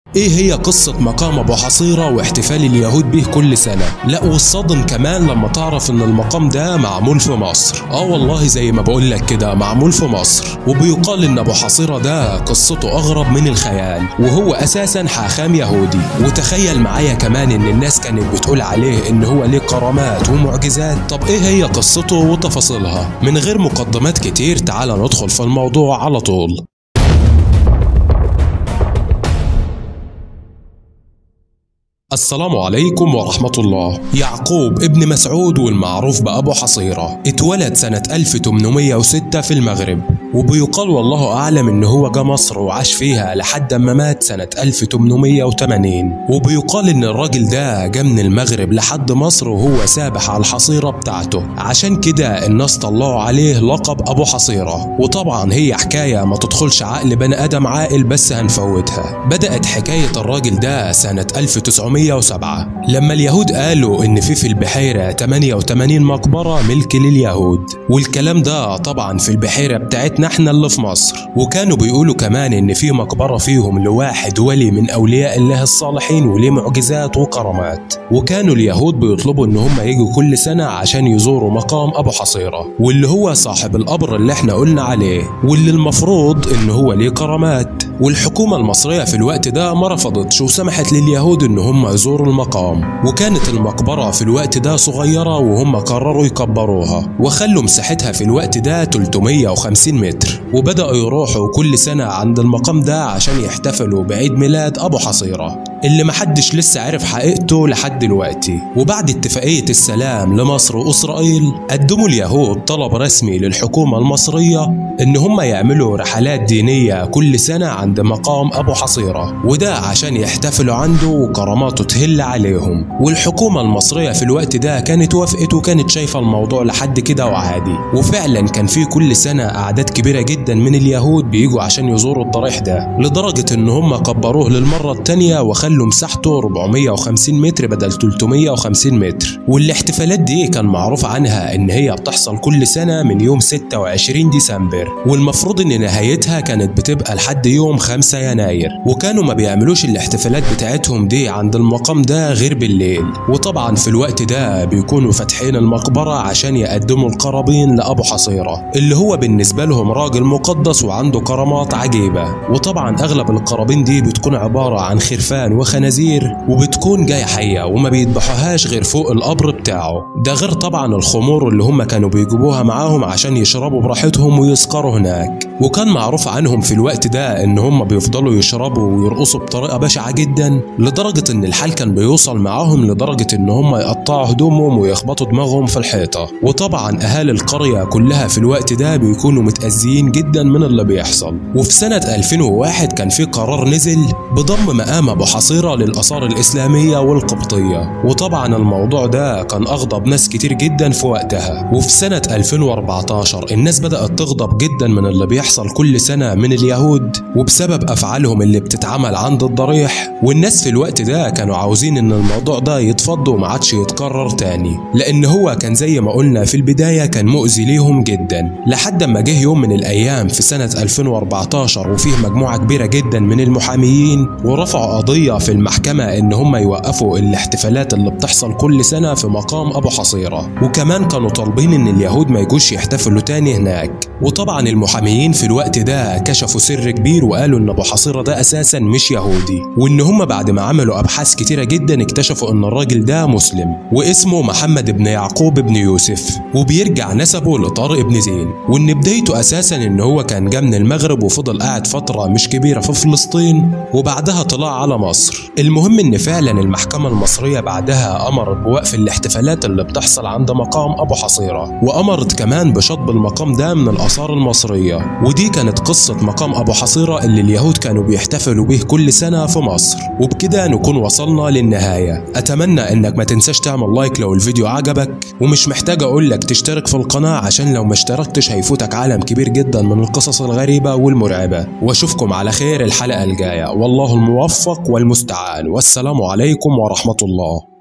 ايه هي قصة مقام ابو حصيرة واحتفال اليهود به كل سنة لا والصدم كمان لما تعرف ان المقام ده معمول في مصر اه والله زي ما بقول لك كده معمول في مصر وبيقال ان ابو حصيرة ده قصته اغرب من الخيال وهو اساسا حاخام يهودي وتخيل معايا كمان ان الناس كانت بتقول عليه ان هو ليه كرامات ومعجزات طب ايه هي قصته وتفاصيلها من غير مقدمات كتير تعال ندخل في الموضوع على طول السلام عليكم ورحمة الله يعقوب ابن مسعود والمعروف بأبو حصيرة اتولد سنة 1806 في المغرب وبيقال والله أعلم إن هو جه مصر وعاش فيها لحد ما مات سنة 1880 وبيقال إن الراجل ده جه من المغرب لحد مصر وهو سابح على الحصيرة بتاعته عشان كده الناس طلعوا عليه لقب أبو حصيرة وطبعا هي حكاية ما تدخلش عقل بني آدم عاقل بس هنفوتها بدأت حكاية الراجل ده سنة 1900 1907 لما اليهود قالوا إن في في البحيرة 88 مقبرة ملك لليهود والكلام ده طبعا في البحيرة بتاعتنا احنا اللي في مصر وكانوا بيقولوا كمان إن في مقبرة فيهم لواحد ولي من أولياء الله الصالحين وليه معجزات وكرامات وكانوا اليهود بيطلبوا إن هم يجوا كل سنة عشان يزوروا مقام أبو حصيرة واللي هو صاحب القبر اللي احنا قلنا عليه واللي المفروض إن هو ليه كرامات والحكومة المصرية في الوقت ده ما رفضتش وسمحت لليهود إن هم يزوروا المقام وكانت المقبرة في الوقت ده صغيرة وهم قرروا يكبروها وخلوا مساحتها في الوقت ده 350 متر وبدأوا يروحوا كل سنة عند المقام ده عشان يحتفلوا بعيد ميلاد أبو حصيرة اللي محدش لسه عرف حقيقته لحد دلوقتي وبعد اتفاقية السلام لمصر وإسرائيل قدموا اليهود طلب رسمي للحكومة المصرية إن هم يعملوا رحلات دينية كل سنة عند مقام أبو حصيرة وده عشان يحتفلوا عنده وكراماته تهل عليهم والحكومة المصرية في الوقت ده كانت وافقت وكانت شايفة الموضوع لحد كده وعادي وفعلا كان في كل سنة أعداد كبيرة جدا من اليهود بيجوا عشان يزوروا الضريح ده لدرجة إن هم كبروه للمرة التانية وخلوا مساحته 450 متر بدل 350 متر والاحتفالات دي كان معروف عنها إن هي بتحصل كل سنة من يوم 26 ديسمبر والمفروض إن نهايتها كانت بتبقى لحد يوم 5 يناير وكانوا ما بيعملوش الاحتفالات بتاعتهم دي عند المقام ده غير بالليل وطبعا في الوقت ده بيكونوا فاتحين المقبرة عشان يقدموا القرابين لأبو حصيرة اللي هو بالنسبة لهم راجل مقدس وعنده كرامات عجيبة وطبعا أغلب القرابين دي بتكون عبارة عن خرفان وخنازير وبتكون جاية حية وما بيذبحوهاش غير فوق القبر بتاعه ده غير طبعا الخمور اللي هم كانوا بيجيبوها معاهم عشان يشربوا براحتهم ويسكروا هناك وكان معروف عنهم في الوقت ده ان هم بيفضلوا يشربوا ويرقصوا بطريقة بشعة جدا لدرجة ان الحال كان بيوصل معاهم لدرجة ان هم يقطعوا هدومهم ويخبطوا دماغهم في الحيطة وطبعا اهالي القرية كلها في الوقت ده بيكونوا متأذيين جدا من اللي بيحصل وفي سنة 2001 كان في قرار نزل بضم مقام ابو حصيرة للآثار الإسلامية والقبطية وطبعا الموضوع ده كان أغضب ناس كتير جدا في وقتها وفي سنة 2014 الناس بدأت تغضب جدا من اللي بيحصل كل سنة من اليهود وبسبب أفعالهم اللي بتتعمل عند الضريح والناس في الوقت ده كانوا عاوزين إن الموضوع ده يتفض وما عادش يتكرر تاني لأن هو كان زي ما قلنا في البداية كان مؤذي ليهم جدا لحد ما جه يوم من الأيام في سنة 2014 وفيه مجموعة كبيرة جدا من المحاميين ورفعوا قضية في المحكمة إن هم يوقفوا الاحتفالات اللي بتحصل كل سنة في مقام أبو حصيرة وكمان كانوا طالبين إن اليهود ما يجوش يحتفلوا تاني هناك وطبعا المحاميين في الوقت ده كشفوا سر كبير وقالوا إن أبو حصيرة ده أساسا مش يهودي وإن هم بعد ما عملوا أبحاث كتيرة جدا اكتشفوا إن الراجل ده مسلم واسمه محمد بن يعقوب بن يوسف وبيرجع نسبه لطارق بن زين وإن بدايته أساسا إن هو كان جا من المغرب وفضل قاعد فترة مش كبيرة في فلسطين وبعدها طلع على مصر المهم إن فعلا المحكمة المصرية بعدها أمرت بوقف الاحتفالات اللي بتحصل عند مقام أبو حصيرة وأمرت كمان بشطب المقام ده من الآثار المصرية ودي كانت قصة مقام أبو حصيرة اللي اليهود كانوا بيحتفلوا به كل سنة في مصر وبكده نكون وصلنا للنهاية أتمنى إنك ما تنساش تعمل لايك لو الفيديو عجبك ومش محتاج أقول لك تشترك في القناة عشان لو ما اشتركتش هيفوتك عالم كبير جدا من القصص الغريبة والمرعبة واشوفكم على خير الحلقة الجاية والله الموفق والمستعان والسلام عليكم ورحمة الله